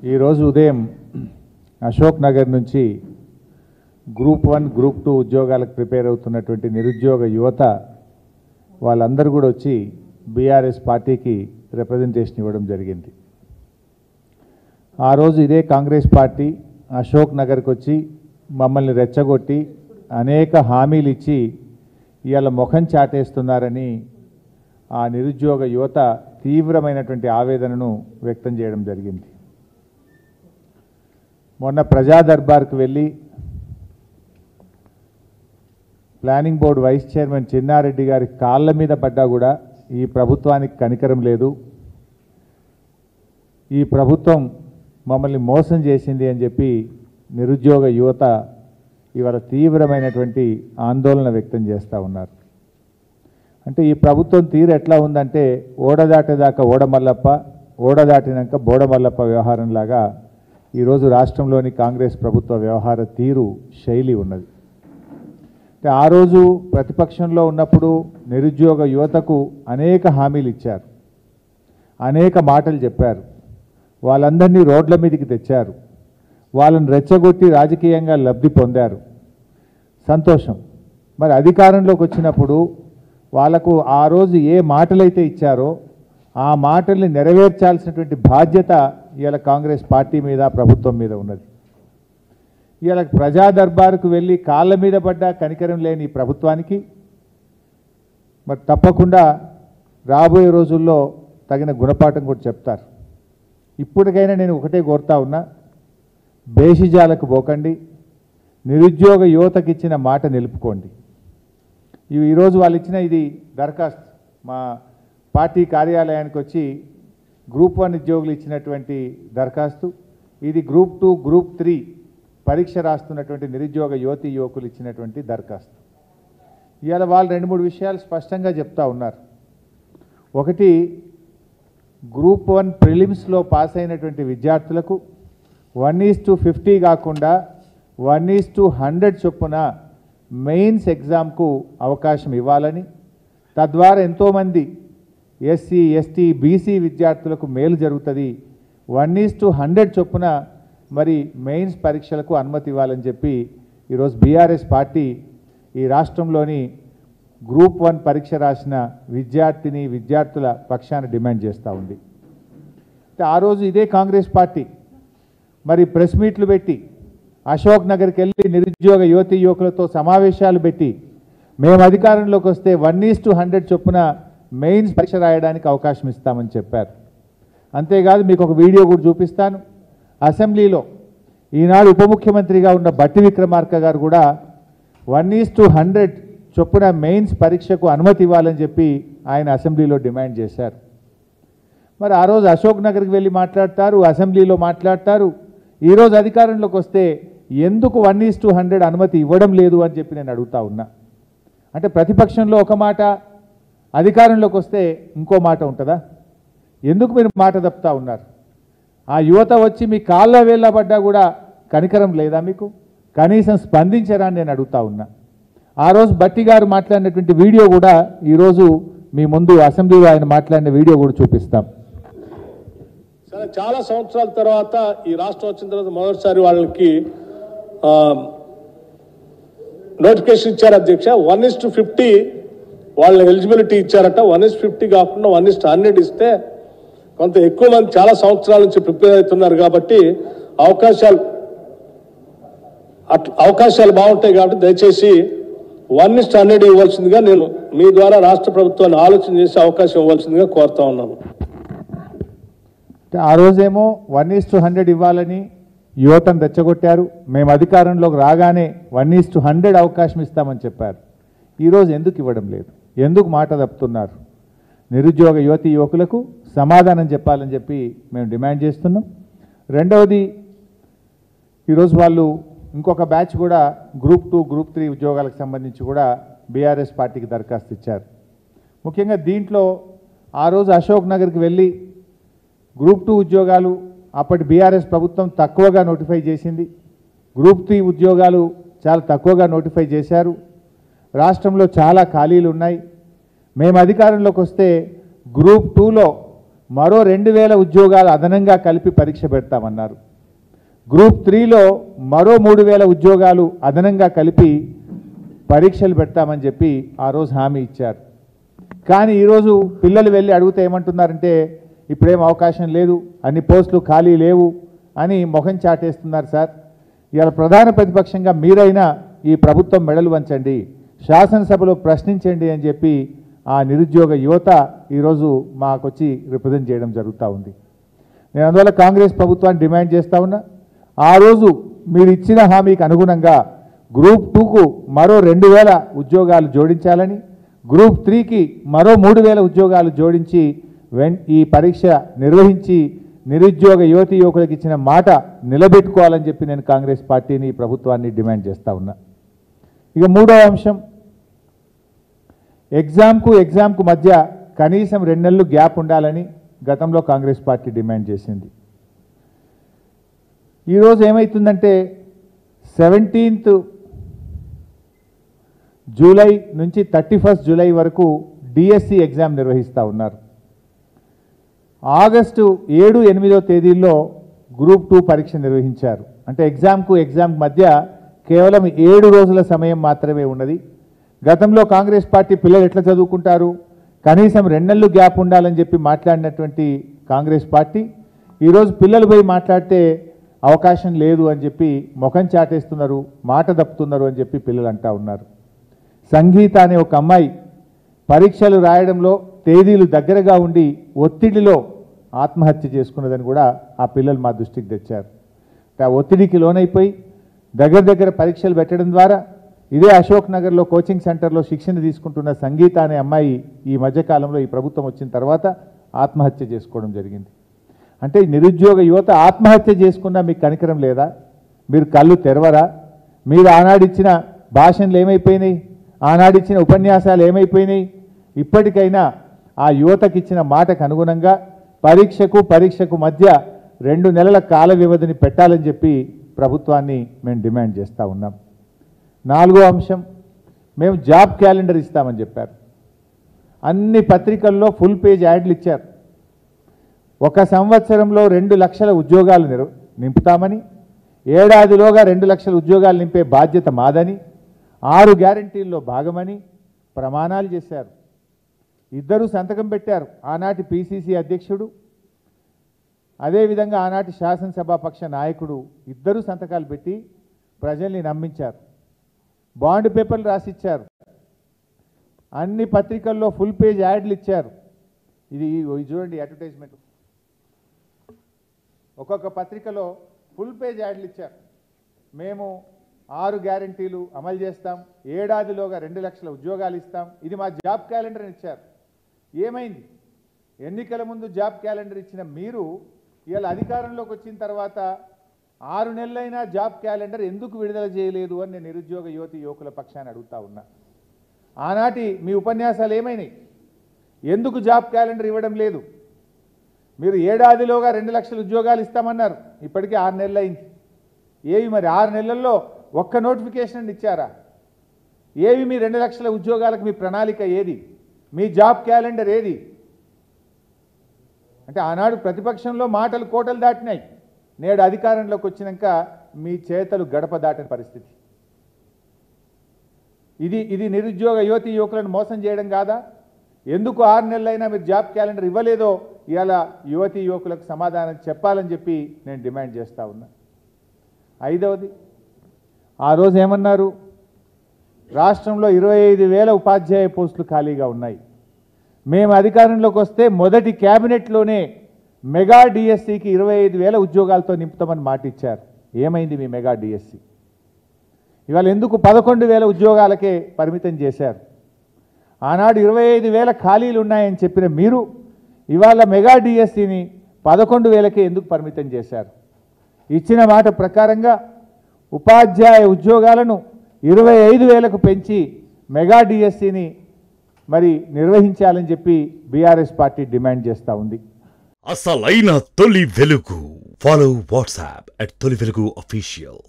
ఈరోజు ఉదయం అశోక్ నగర్ నుంచి గ్రూప్ వన్ గ్రూప్ టూ ఉద్యోగాలకు ప్రిపేర్ అవుతున్నటువంటి నిరుద్యోగ యువత వాళ్ళందరూ కూడా వచ్చి బీఆర్ఎస్ పార్టీకి రిప్రజెంటేషన్ ఇవ్వడం జరిగింది ఆ రోజు ఇదే కాంగ్రెస్ పార్టీ అశోక్ నగర్కి వచ్చి మమ్మల్ని రెచ్చగొట్టి అనేక హామీలు ఇచ్చి ఇవాళ ముఖం చాటేస్తున్నారని ఆ నిరుద్యోగ యువత తీవ్రమైనటువంటి ఆవేదనను వ్యక్తం చేయడం జరిగింది మొన్న ప్రజా దర్బార్కు వెళ్ళి planning board vice chairman Chinnareddy గారి కాళ్ళ మీద పడ్డా కూడా ఈ ప్రభుత్వానికి కనికరం లేదు ఈ ప్రభుత్వం మమ్మల్ని మోసం చేసింది అని చెప్పి నిరుద్యోగ యువత ఇవాళ తీవ్రమైనటువంటి ఆందోళన వ్యక్తం చేస్తూ ఉన్నారు అంటే ఈ ప్రభుత్వం తీరు ఎట్లా ఉందంటే ఓడదాటేదాకా ఓడమల్లప్ప ఓడదాటినాక బోడమల్లప్ప వ్యవహారంలాగా ఈరోజు రాష్ట్రంలోని కాంగ్రెస్ ప్రభుత్వ వ్యవహార తీరు శైలి ఉన్నది అంటే ఆ రోజు ప్రతిపక్షంలో ఉన్నప్పుడు నిరుద్యోగ యువతకు అనేక హామీలు ఇచ్చారు అనేక మాటలు చెప్పారు వాళ్ళందరినీ రోడ్ల మీదకి తెచ్చారు వాళ్ళని రెచ్చగొట్టి రాజకీయంగా లబ్ధి పొందారు సంతోషం మరి అధికారంలోకి వచ్చినప్పుడు వాళ్లకు ఆ రోజు ఏ మాటలైతే ఇచ్చారో ఆ మాటల్ని నెరవేర్చాల్సినటువంటి బాధ్యత ఇవాళ కాంగ్రెస్ పార్టీ మీద ప్రభుత్వం మీద ఉన్నది ఇవాళ ప్రజా దర్బారుకు వెళ్ళి కాళ్ళ మీద పడ్డా కనికరం లేని ఈ ప్రభుత్వానికి మరి తప్పకుండా రాబోయే రోజుల్లో తగిన గుణపాఠం కూడా చెప్తారు ఇప్పటికైనా నేను ఒకటే కోరుతా ఉన్నా బేషిజాలకు పోకండి నిరుద్యోగ యువతకి ఇచ్చిన మాట నిలుపుకోండి ఇవి ఈరోజు వాళ్ళు ఇచ్చిన ఇది దరఖాస్తు మా పార్టీ కార్యాలయానికి వచ్చి గ్రూప్ వన్ ఉద్యోగులు ఇచ్చినటువంటి దరఖాస్తు ఇది గ్రూప్ టూ గ్రూప్ త్రీ పరీక్ష రాస్తున్నటువంటి నిరుద్యోగ యువతి యువకులు ఇచ్చినటువంటి దరఖాస్తు ఇవాళ వాళ్ళు రెండు మూడు విషయాలు స్పష్టంగా చెప్తా ఉన్నారు ఒకటి గ్రూప్ వన్ ప్రిలిమ్స్లో పాస్ అయినటువంటి విద్యార్థులకు వన్ ఈజ్ టు ఫిఫ్టీ కాకుండా వన్ ఈజ్ టు హండ్రెడ్ చొప్పున మెయిన్స్ ఎగ్జామ్కు అవకాశం ఇవ్వాలని తద్వారా ఎంతోమంది ఎస్సీ ఎస్టీ బీసీ విద్యార్థులకు మేలు జరుగుతుంది వన్ ఈజ్ టు హండ్రెడ్ చొప్పున మరి మెయిన్స్ పరీక్షలకు అనుమతి ఇవ్వాలని చెప్పి ఈరోజు బీఆర్ఎస్ పార్టీ ఈ రాష్ట్రంలోని గ్రూప్ వన్ పరీక్ష రాసిన విద్యార్థిని విద్యార్థుల పక్షాన డిమాండ్ చేస్తూ ఉంది అయితే ఆ రోజు ఇదే కాంగ్రెస్ పార్టీ మరి ప్రెస్ మీట్లు పెట్టి అశోక్ నగర్కి వెళ్ళి నిరుద్యోగ యువతి యువకులతో సమావేశాలు పెట్టి మేము అధికారంలోకి వస్తే వన్ ఈస్ టు హండ్రెడ్ చొప్పున మెయిన్స్ పరీక్ష రాయడానికి అవకాశం ఇస్తామని చెప్పారు అంతేకాదు మీకు ఒక వీడియో కూడా చూపిస్తాను అసెంబ్లీలో ఈనాడు ఉప ముఖ్యమంత్రిగా ఉన్న బట్టి విక్రమార్క గారు కూడా వన్ ఈస్ టు హండ్రెడ్ చొప్పున మెయిన్స్ పరీక్షకు అనుమతి ఇవ్వాలని చెప్పి ఆయన అసెంబ్లీలో డిమాండ్ చేశారు మరి ఆ రోజు అశోక్ నగర్కి వెళ్ళి మాట్లాడతారు అసెంబ్లీలో మాట్లాడతారు ఈరోజు అధికారంలోకి వస్తే ఎందుకు వన్ ఈస్ టు హండ్రెడ్ అనుమతి ఇవ్వడం లేదు అని చెప్పి నేను అడుగుతా ఉన్నా అంటే ప్రతిపక్షంలో ఒక మాట అధికారంలోకి వస్తే ఇంకో మాట ఉంటుందా ఎందుకు మీరు మాట తప్పుతా ఉన్నారు ఆ యువత వచ్చి మీ కాళ్ళ వేళ్ళ పడ్డా కూడా కనికరం లేదా మీకు కనీసం స్పందించరా అని నేను అడుగుతా ఉన్నా ఆ రోజు బట్టి గారు మాట్లాడినటువంటి వీడియో కూడా ఈరోజు మీ ముందు అసెంబ్లీలో ఆయన మాట్లాడిన వీడియో కూడా చూపిస్తాం సరే చాలా సంవత్సరాల తర్వాత ఈ రాష్ట్రం వచ్చిన తర్వాత మొదటిసారి వాళ్ళకి నోటిఫికేషన్ ఇచ్చారు అధ్యక్ష వన్ ఇస్ టు ఫిఫ్టీ వాళ్ళ ఎలిజిబిలిటీ ఇచ్చారట వన్ ఇస్ ఫిఫ్టీ కాకుండా వన్ ఇస్ హండ్రెడ్ ఇస్తే కొంత ఎక్కువ మంది చాలా సంవత్సరాల నుంచి ప్రిపేర్ అవుతున్నారు కాబట్టి అవకాశాలు అట్ అవకాశాలు బాగుంటాయి కాబట్టి దయచేసి వన్ ఇస్ హండ్రెడ్ ఇవ్వాల్సిందిగా నేను మీ ద్వారా రాష్ట్ర ప్రభుత్వాన్ని ఆలోచన చేసి అవకాశం ఇవ్వాల్సిందిగా కోరుతా ఉన్నాను అంటే ఆ రోజేమో వన్ ఈస్ టు హండ్రెడ్ ఇవ్వాలని యువతను రెచ్చగొట్టారు మేము అధికారంలోకి రాగానే వన్ ఈస్ టు హండ్రెడ్ అవకాశం ఇస్తామని చెప్పారు ఈరోజు ఎందుకు ఇవ్వడం లేదు ఎందుకు మాట తప్పుతున్నారు నిరుద్యోగ యువతి యువకులకు సమాధానం చెప్పాలని చెప్పి మేము డిమాండ్ చేస్తున్నాం రెండవది ఈరోజు వాళ్ళు ఇంకొక బ్యాచ్ కూడా గ్రూప్ టూ గ్రూప్ త్రీ ఉద్యోగాలకు సంబంధించి కూడా బీఆర్ఎస్ పార్టీకి దరఖాస్తు ఇచ్చారు ముఖ్యంగా దీంట్లో ఆ రోజు అశోక్ నగర్కి వెళ్ళి గ్రూప్ టూ ఉద్యోగాలు అప్పటి బీఆర్ఎస్ ప్రభుత్వం తక్కువగా నోటిఫై చేసింది గ్రూప్ త్రీ ఉద్యోగాలు చాలా తక్కువగా నోటిఫై చేశారు రాష్ట్రంలో చాలా ఖాళీలు ఉన్నాయి మేము అధికారంలోకి వస్తే గ్రూప్ టూలో మరో రెండు వేల ఉద్యోగాలు అదనంగా కలిపి పరీక్ష పెడతామన్నారు గ్రూప్ త్రీలో మరో మూడు వేల ఉద్యోగాలు అదనంగా కలిపి పరీక్షలు పెడతామని చెప్పి ఆ రోజు హామీ ఇచ్చారు కానీ ఈరోజు పిల్లలు వెళ్ళి అడిగితే ఏమంటున్నారంటే ఇప్పుడేం అవకాశం లేదు అన్ని పోస్టులు ఖాళీ లేవు అని మొహం చాటేస్తున్నారు సార్ ఇవాళ ప్రధాన ప్రతిపక్షంగా మీరైనా ఈ ప్రభుత్వం మెడలు వంచండి శాసనసభలో ప్రశ్నించండి అని చెప్పి ఆ నిరుద్యోగ యువత ఈరోజు మాకొచ్చి రిప్రజెంట్ చేయడం జరుగుతూ ఉంది నేను అందువల్ల కాంగ్రెస్ ప్రభుత్వాన్ని డిమాండ్ చేస్తా ఉన్నా ఆ రోజు మీరు ఇచ్చిన హామీకి అనుగుణంగా గ్రూప్ టూకు మరో రెండు వేల ఉద్యోగాలు జోడించాలని గ్రూప్ త్రీకి మరో మూడు వేల ఉద్యోగాలు జోడించి వెన్ ఈ పరీక్ష నిర్వహించి నిరుద్యోగ యువతి యువకులకు ఇచ్చిన మాట నిలబెట్టుకోవాలని చెప్పి నేను కాంగ్రెస్ పార్టీని ఈ ప్రభుత్వాన్ని డిమాండ్ చేస్తా ఉన్నా ఇక మూడవ అంశం ఎగ్జామ్కు ఎగ్జామ్కు మధ్య కనీసం రెండు నెలలు గ్యాప్ ఉండాలని గతంలో కాంగ్రెస్ పార్టీ డిమాండ్ చేసింది ఈరోజు ఏమవుతుందంటే సెవెంటీన్త్ జూలై నుంచి థర్టీ ఫస్ట్ జూలై వరకు డిఎస్సి ఎగ్జామ్ నిర్వహిస్తూ ఉన్నారు ఆగస్టు ఏడు ఎనిమిదో తేదీల్లో గ్రూప్ టూ పరీక్ష నిర్వహించారు అంటే ఎగ్జామ్కు ఎగ్జామ్ మధ్య కేవలం ఏడు రోజుల సమయం మాత్రమే ఉన్నది గతంలో కాంగ్రెస్ పార్టీ పిల్లలు ఎట్లా చదువుకుంటారు కనీసం రెండు నెలలు గ్యాప్ ఉండాలని చెప్పి మాట్లాడినటువంటి కాంగ్రెస్ పార్టీ ఈరోజు పిల్లలు పోయి మాట్లాడితే అవకాశం లేదు అని చెప్పి ముఖం చాటేస్తున్నారు మాట దప్పుతున్నారు అని చెప్పి పిల్లలు అంటా ఉన్నారు సంగీత అనే ఒక అమ్మాయి పరీక్షలు రాయడంలో తేదీలు దగ్గరగా ఉండి ఒత్తిడిలో ఆత్మహత్య చేసుకున్నదని కూడా ఆ పిల్లలు మా దృష్టికి తెచ్చారు ఆ ఒత్తిడికి లోనైపోయి దగ్గర దగ్గర పరీక్షలు పెట్టడం ద్వారా ఇదే అశోక్ నగర్లో కోచింగ్ సెంటర్లో శిక్షణ తీసుకుంటున్న సంగీత అనే అమ్మాయి ఈ మధ్యకాలంలో ఈ ప్రభుత్వం వచ్చిన తర్వాత ఆత్మహత్య చేసుకోవడం జరిగింది అంటే నిరుద్యోగ యువత ఆత్మహత్య చేసుకున్నా మీకు కనికరం లేదా మీరు కళ్ళు తెరవరా మీరు ఆనాడిచ్చిన భాషణలు ఏమైపోయినాయి ఆనాడిచ్చిన ఉపన్యాసాలు ఏమైపోయినాయి ఇప్పటికైనా ఆ యువతకి ఇచ్చిన మాటకు అనుగుణంగా పరీక్షకు పరీక్షకు మధ్య రెండు నెలల కాల వ్యవధిని పెట్టాలని చెప్పి ప్రభుత్వాన్ని మేము డిమాండ్ చేస్తూ ఉన్నాం నాలుగో అంశం మేము జాబ్ క్యాలెండర్ ఇస్తామని చెప్పారు అన్ని పత్రికల్లో ఫుల్ పేజ్ యాడ్లు ఇచ్చారు ఒక సంవత్సరంలో రెండు లక్షల ఉద్యోగాలు నిర్ నింపుతామని ఏడాదిలోగా రెండు లక్షల ఉద్యోగాలు నింపే బాధ్యత మాదని ఆరు గ్యారంటీల్లో భాగమని ప్రమాణాలు చేశారు ఇద్దరు సంతకం పెట్టారు ఆనాటి పిసిసి అధ్యక్షుడు అదేవిధంగా ఆనాటి శాసనసభాపక్ష నాయకుడు ఇద్దరు సంతకాలు పెట్టి ప్రజల్ని నమ్మించారు బాండ్ పేపర్లు రాసిచ్చారు అన్ని పత్రికల్లో ఫుల్ పేజ్ యాడ్లు ఇచ్చారు ఇది ఇది చూడండి అడ్వర్టైజ్మెంట్ ఒక్కొక్క పత్రికలో ఫుల్ పేజ్ యాడ్లు ఇచ్చారు మేము ఆరు గ్యారంటీలు అమలు చేస్తాం ఏడాదిలోగా రెండు లక్షల ఉద్యోగాలు ఇస్తాం ఇది మా జాబ్ క్యాలెండర్ అని ఇచ్చారు ఏమైంది ఎన్నికల ముందు జాబ్ క్యాలెండర్ ఇచ్చిన మీరు ఇవాళ అధికారంలోకి వచ్చిన తర్వాత ఆరు నెలలైనా జాబ్ క్యాలెండర్ ఎందుకు విడుదల చేయలేదు అని నేను నిరుద్యోగ యువతి యువకుల పక్షాన్ని అడుగుతా ఉన్నా ఆనాటి మీ ఉపన్యాసాలు ఏమైనాయి ఎందుకు జాబ్ క్యాలెండర్ ఇవ్వడం లేదు మీరు ఏడాదిలోగా రెండు లక్షల ఉద్యోగాలు ఇస్తామన్నారు ఇప్పటికీ ఆరు నెలలు అయింది ఏవి మరి ఆరు నెలల్లో ఒక్క నోటిఫికేషన్ ఇచ్చారా ఏవి మీ రెండు లక్షల ఉద్యోగాలకు మీ ప్రణాళిక ఏది మీ జాబ్ క్యాలెండర్ ఏది అంటే ఆనాడు ప్రతిపక్షంలో మాటలు కోటలు దాటినాయి నేడు అధికారంలోకి వచ్చినాక మీ చేతలు గడప దాటిన పరిస్థితి ఇది ఇది నిరుద్యోగ యువతి యువకులను మోసం చేయడం కాదా ఎందుకు ఆరు నెలలైనా మీరు జాబ్ క్యాలెండర్ ఇవ్వలేదో ఇవాళ యువతి యువకులకు సమాధానం చెప్పాలని చెప్పి నేను డిమాండ్ చేస్తా ఉన్నా ఐదవది ఆ రోజు ఏమన్నారు రాష్ట్రంలో ఇరవై ఐదు వేల ఉపాధ్యాయ పోస్టులు ఖాళీగా ఉన్నాయి మేము అధికారంలోకి వస్తే మొదటి క్యాబినెట్లోనే మెగా డిఎస్సికి ఇరవై ఐదు వేల ఉద్యోగాలతో నింపుతామని మాట ఇచ్చారు ఏమైంది మీ మెగా డిఎస్సి ఇవాళ ఎందుకు పదకొండు వేల ఉద్యోగాలకే పరిమితం చేశారు ఆనాడు ఇరవై ఐదు వేల ఖాళీలు ఉన్నాయని చెప్పిన మీరు ఇవాళ మెగా డిఎస్సిని పదకొండు వేలకే ఎందుకు పరిమితం చేశారు ఇచ్చిన మాట ప్రకారంగా ఉపాధ్యాయ ఉద్యోగాలను ఇరవై ఐదు వేలకు పెంచి మెగా డిఎస్సిని మరి నిర్వహించాలని చెప్పి బీఆర్ఎస్ పార్టీ డిమాండ్ చేస్తూ ఉంది అసలైన తొలి వెలుగు ఫాలో వాట్సాప్ అట్ తొలి వెలుగు అఫీషియల్